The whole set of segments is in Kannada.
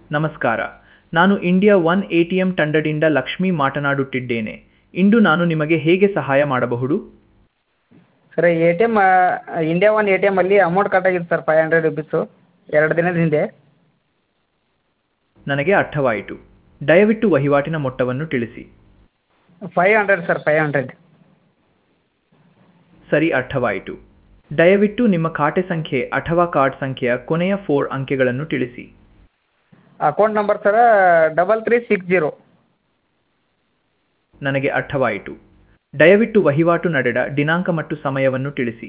ನಮಸ್ಕಾರ ನಾನು India one A T M ತಂಡದಿಂದ ಲಕ್ಷ್ಮಿ ಮಾತನಾಡುತ್ತಿದ್ದೇನೆ ಇಂದು ನಾನು ನಿಮಗೆ ಹೇಗೆ ಸಹಾಯ ಮಾಡಬಹುದು sir A T M India one A T ಎಮ್ಮಲ್ಲಿ ಅಮೌಂಟ್ ಕಟ್ ಆಗಿದೆ ಸರ್ ಫೈವ್ ಹಂಡ್ರೆಡ್ ರುಪೀಸು ಎರಡು ದಿನದ ಹಿಂದೆ ನನಗೆ ಅರ್ಥವಾಯಿತು ದಯವಿಟ್ಟು ವಹಿವಾಟಿನ ಮೊತ್ತವನ್ನು ತಿಳಿಸಿ five hundred sir five hundred ಸರಿ ಅರ್ಥವಾಯಿತು ದಯವಿಟ್ಟು ನಿಮ್ಮ ಖಾತೆ ಸಂಖ್ಯೆ ಅಥವಾ ಕಾರ್ಡ್ ಸಂಖ್ಯೆಯ ಕೊನೆಯ ಫೋರ್ ಅಂಕೆಗಳನ್ನು ತಿಳಿಸಿ account number sir double three six zero ನನಗೆ ಅರ್ಥವಾಯಿತು ದಯವಿಟ್ಟು ವಹಿವಾಟು ನಡೆದ ದಿನಾಂಕ ಮತ್ತು ಸಮಯವನ್ನು ತಿಳಿಸಿ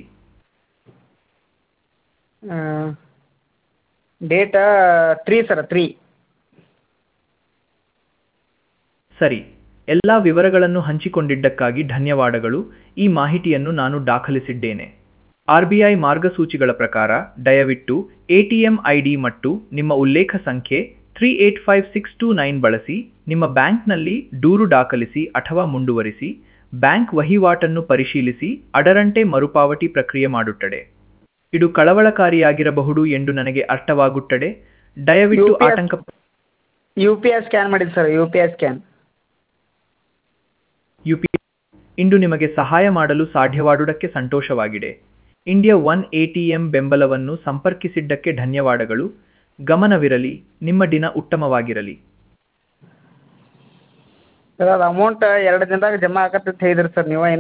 ಡೇಟ ತ್ರೀ ಸರ್ ತ್ರೀ ಸರಿ ಎಲ್ಲ ವಿವರಗಳನ್ನು ಹಂಚಿಕೊಂಡಿದ್ದಕ್ಕಾಗಿ ಧನ್ಯವಾದಗಳು ಈ ಮಾಹಿತಿಯನ್ನು ನಾನು ದಾಖಲಿಸಿದ್ದೇನೆ ಆರ್ ಬಿ ಐ ಮಾರ್ಗಸೂಚಿಗಳ ಪ್ರಕಾರ ದಯವಿಟ್ಟು A T M I D ಮತ್ತು ನಿಮ್ಮ ಉಲ್ಲೇಖ ಸಂಖ್ಯೆ three eight five six two nine ಬಳಸಿ ನಿಮ್ಮ ಬ್ಯಾಂಕ್ನಲ್ಲಿ ದೂರು ದಾಖಲಿಸಿ ಅಥವಾ ಮುಂದುವರಿಸಿ ಬ್ಯಾಂಕ್ ವಹಿವಾಟನ್ನು ಪರಿಶೀಲಿಸಿ ಅದರಂತೆ ಮರುಪಾವತಿ ಪ್ರಕ್ರಿಯೆ ಮಾಡುತ್ತದೆ ಇದು ಕಳವಳಕಾರಿಯಾಗಿರಬಹುದು ಎಂದು ನನಗೆ ಅರ್ಥವಾಗುತ್ತದೆ ದಯವಿಟ್ಟು UPS ಆತಂಕ ಯು ಪಿ ಐ ಸ್ಕ್ಯಾನ್ ಮಾಡಿದ್ದು sir U P I scan U P ಇಂದು ನಿಮಗೆ ಸಹಾಯ ಮಾಡಲು ಸಾಧ್ಯವಾದುದಕ್ಕೆ ಸಂತೋಷವಾಗಿದೆ India one A T M ಬೆಂಬಲವನ್ನು ಸಂಪರ್ಕಿಸಿದ್ದಕ್ಕೆ ಧನ್ಯವಾದಗಳು ಗಮನವಿರಲಿ ನಿಮ್ಮ ದಿನ ಉತ್ತಮವಾಗಿರಲಿ ಸರ್ ಅದು ಅಮೌಂಟ್ ಎರಡು ದಿನದಾಗ ಜಮಾ ಆಗತ್ತೆ ಅಂತ ಹೇಳಿದ್ರಿ ಸರ್ ನೀವು